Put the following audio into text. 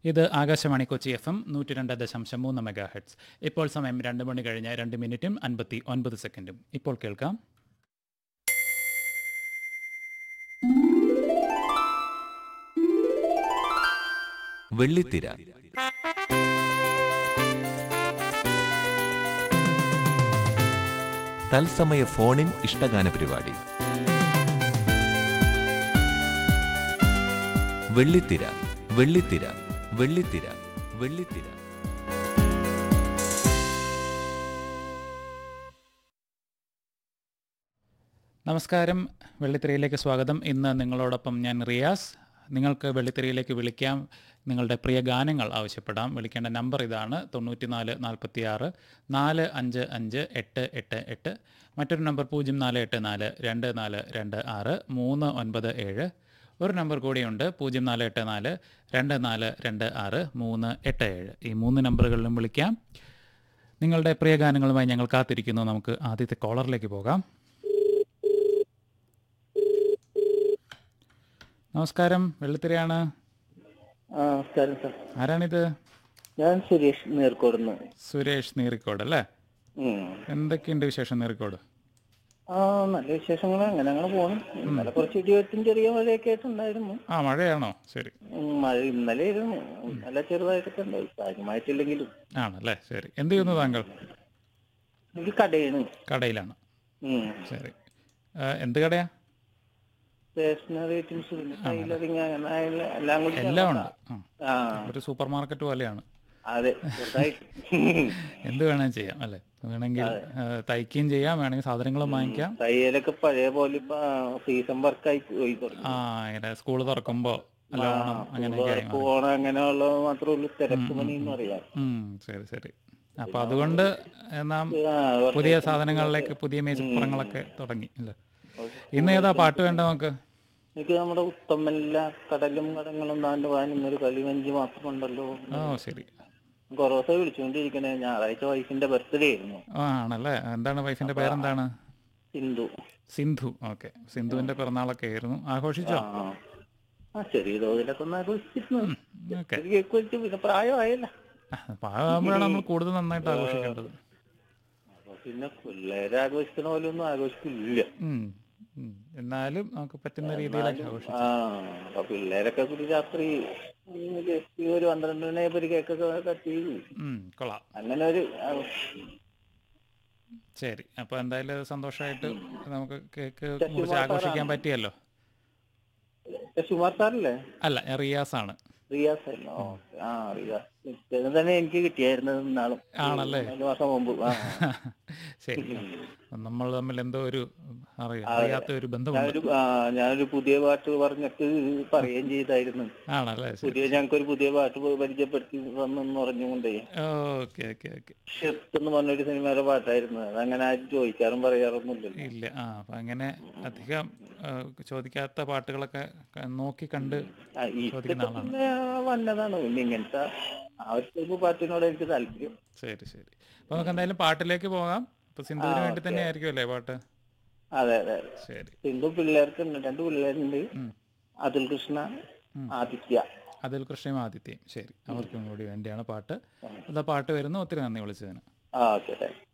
ഇത് Akashvani Kochi F M നൂറ്റി രണ്ട് ദശാംശം മൂന്ന് മെഗാ ഹെഡ്സ് ഇപ്പോൾ സമയം രണ്ട് മണി കഴിഞ്ഞ് രണ്ട് മിനിറ്റും അൻപത്തി ഒൻപത് സെക്കൻഡും ഇപ്പോൾ കേൾക്കാം വെള്ളിത്തിര തത്സമയ ഫോണിൻ ഇഷ്ടഗാന പരിപാടി വെള്ളിത്തിര വെള്ളിത്തിര വെള്ളിത്തിര വെള്ളിത്തിര നമസ്കാരം വെള്ളിത്തിരയിലേക്ക് സ്വാഗതം ഇന്ന് നിങ്ങളോടൊപ്പം ഞാൻ റിയാസ് നിങ്ങൾക്ക് വെള്ളിത്തിരയിലേക്ക് വിളിക്കാം നിങ്ങളുടെ പ്രിയ ഗാനങ്ങൾ ആവശ്യപ്പെടാം വിളിക്കേണ്ട നമ്പർ ഇതാണ് തൊണ്ണൂറ്റിനാല് നാൽപ്പത്തി ആറ് നാല് അഞ്ച് അഞ്ച് എട്ട് എട്ട് എട്ട് മറ്റൊരു നമ്പർ പൂജ്യം നാല് എട്ട് നാല് രണ്ട് നാല് രണ്ട് ആറ് മൂന്ന് ഒൻപത് ഏഴ് ഒരു നമ്പർ കൂടിയുണ്ട് പൂജ്യം നാല് എട്ട് നാല് രണ്ട് നാല് രണ്ട് ആറ് മൂന്ന് എട്ട് ഏഴ് ഈ മൂന്ന് നമ്പറുകളിലും വിളിക്കാം നിങ്ങളുടെ പ്രിയ ഗാനങ്ങളുമായി ഞങ്ങൾ കാത്തിരിക്കുന്നു നമുക്ക് ആദ്യത്തെ കോളറിലേക്ക് പോകാം നമസ്കാരം വെള്ളിത്തിരയാണ് ആ നമസ്കാരം സാർ ആരാണിത് ഞാൻ സുരേഷ് നേർക്കോടുന്ന് സുരേഷ് നീറിക്കോട് അല്ലേ ഉം. എന്തൊക്കെയുണ്ട് വിശേഷം നീറിക്കോട് ആ നല്ല വിശേഷങ്ങൾ അങ്ങനെ അങ്ങനെ പോണു ഇന്നലെ കുറച്ച് ഇടിവെട്ടും ചെറിയ മഴയൊക്കെ ആയിട്ടുണ്ടായിരുന്നു ആ മഴയാണോ ശരി ഉം, മഴ ഇന്നലെ ആയിരുന്നു ഇന്നലെ ചെറുതായിട്ടൊക്കെ ഉണ്ടായി കാര്യമായിട്ടില്ലെങ്കിലും ആണല്ലേ ശരി എന്ത് ചെയ്യുന്നു താങ്കൾ എനിക്ക് കടയാണ് കടയിലാണ് ഉം. ശരി ആ, എന്ത് കടയാ സ്റ്റേഷനറി ഐറ്റംസ് പിന്നെ ടൈലറിങ് അങ്ങനെ ആയുള്ള എല്ലാം കൂടി എല്ലാം ഉണ്ട് ആ, ആ ഒരു സൂപ്പർ മാർക്കറ്റ് പോലെയാണ് അതെ ചെറുതായിട്ട് എന്ത് വേണമെങ്കിലും ചെയ്യാം അല്ലേ വേണമെങ്കിൽ ആ, തയ്ക്കുകയും ചെയ്യാം വേണമെങ്കിൽ സാധനങ്ങളും വാങ്ങിക്കാം തയ്യലൊക്കെ പഴയ പോലെ ഇപ്പൊ സീസൺ വർക്കായി പോയി തുടങ്ങി ആ ഇങ്ങനെ സ്കൂൾ തുറക്കുമ്പോൾ അല്ല ഓണം അങ്ങനെയൊക്കെ ആയി മാറി. പോണ അങ്ങനെയുള്ള മാത്രമേ ഉള്ളൂ തിരക്ക് പണി എന്ന് പറയാം ഉം, ശരി ശരി അപ്പൊ അതുകൊണ്ട് നാം ആ, പുതിയ സാധനങ്ങളിലേക്ക് പുതിയ മേച്ചപ്പുറങ്ങളൊക്കെ തുടങ്ങി അല്ലേ ഇന്ന് ഏതാ പാട്ട് വേണ്ട നമുക്ക് എനിക്ക് നമ്മുടെ ഉത്തമല്ല കടലും കടങ്ങളും താണ്ട് വാനും ഒരു കളിവഞ്ചി മാത്രമുണ്ടല്ലോ ഓ ശരി കുറേ ദിവസം വിളിച്ചുകൊണ്ടിരിക്കണേ ഞായറാഴ്ച വൈഫിന്റെ ബർത്ത്ഡേ ആയിരുന്നു ആ ആണല്ലേ എന്താണ് വൈഫിന്റെ പേരെന്താണ് സിന്ധു സിന്ധു ഓക്കെ സിന്ധുവിന്റെ പിറന്നാളൊക്കെ ആയിരുന്നു ആഘോഷിച്ചോ ആ ആ ചെറിയ തോതിലൊക്കെ ഒന്ന് ആഘോഷിച്ചിരുന്നു ഓക്കെ ഒരു കേക്ക് വെച്ചു പിന്നെ പ്രായമായല്ല പാകാകുമ്പോഴാണ് നമ്മൾ കൂടുതൽ നന്നായിട്ട് ആഘോഷിക്കേണ്ടത് അപ്പൊ പിന്നെ പിള്ളേരെ ആഘോഷിക്കണ പോലെ ഒന്നും ആഘോഷിക്കില്ല ഉം, ഉം. എന്നാലും നമുക്ക് പറ്റുന്ന രീതിയിലൊക്കെ ആഘോഷിച്ചു ആ അപ്പൊ പിള്ളേരൊക്കെ കൂടി രാത്രി ഉം, ജസ്റ്റ് ഒരു പന്ത്രണ്ട് മണിയായപ്പോ ഒരു കേക്കൊക്കെ കട്ട് ചെയ്തു ഉം, കൊള്ളാം അങ്ങനെ ഒരു ആ, ശരി അപ്പൊ എന്തായാലും സന്തോഷമായിട്ട് നമുക്ക് കേക്ക് മുറിച്ച് ആഘോഷിക്കാൻ പറ്റിയല്ലോ ശശികുമാർ സാറല്ലേ അല്ല റിയാസ് ആണ് റിയാസ് ആയിരുന്നു ഓക്കെ ആ റിയാസ് ഇത് തന്നെ എനിക്ക് കിട്ടിയായിരുന്നത് നാളും ആണല്ലേ? നാല് മാസം മുമ്പ് ആ ശരി നമ്മൾ തമ്മിൽ എന്തോ ഒരു അറിയാ അറിയാത്ത ഒരു ബന്ധമുണ്ട് ഞാനൊരു ആ, ഞാനൊരു പുതിയ പാട്ട് പറഞ്ഞിട്ട് പറയുകയും ചെയ്തായിരുന്നു ആണല്ലേ ശരി പുതിയ ഞങ്ങൾക്ക് ഒരു പുതിയ പാട്ട് പരിചയപ്പെടുത്തി തന്നെന്ന് പറഞ്ഞുകൊണ്ടേ ഓക്കെ ഓക്കെ ഓക്കെ ഷെഫ് എന്ന് പറഞ്ഞൊരു സിനിമയുടെ പാട്ടായിരുന്നു അതങ്ങനെ ആരും ചോദിക്കാറും പറയാറൊന്നുമില്ലല്ലോ ഇല്ല ആ അപ്പൊ അങ്ങനെ അധികം ആ, ചോദിക്കാത്ത പാട്ടുകളൊക്കെ ക- നോക്കി കണ്ട് ആ, ഈ ചോദിക്കുന്ന ആളാണ് പിന്നെ വന്നതാണ് പിന്നെ ഇങ്ങനത്തെ ആ ഒരു ടൈപ്പ് പാട്ടിനോട് എനിക്ക് താല്പര്യം ശരി ശരി അപ്പൊ നമുക്ക് എന്തായാലും പാട്ടിലേക്ക് പോകാം അപ്പൊ സിന്ധുവിന് വേണ്ടി തന്നെ ആയിരിക്കും അല്ലേ പാട്ട് അതെ അതെ അതെ ശരി സിന്ധു പിള്ളേർക്കുണ്ട് രണ്ട് പിള്ളേരുണ്ട് ഉം. അതുൽ കൃഷ്ണ ആദിത്യ അതിൽ കൃഷ്ണയും ആദിത്യയും ശരി അവർക്കും കൂടി വേണ്ടിയാണ് പാട്ട് അതാ പാട്ട് വരുന്നു ഒത്തിരി നന്ദി വിളിച്ചതിന് ആ ഓക്കെ താങ്ക്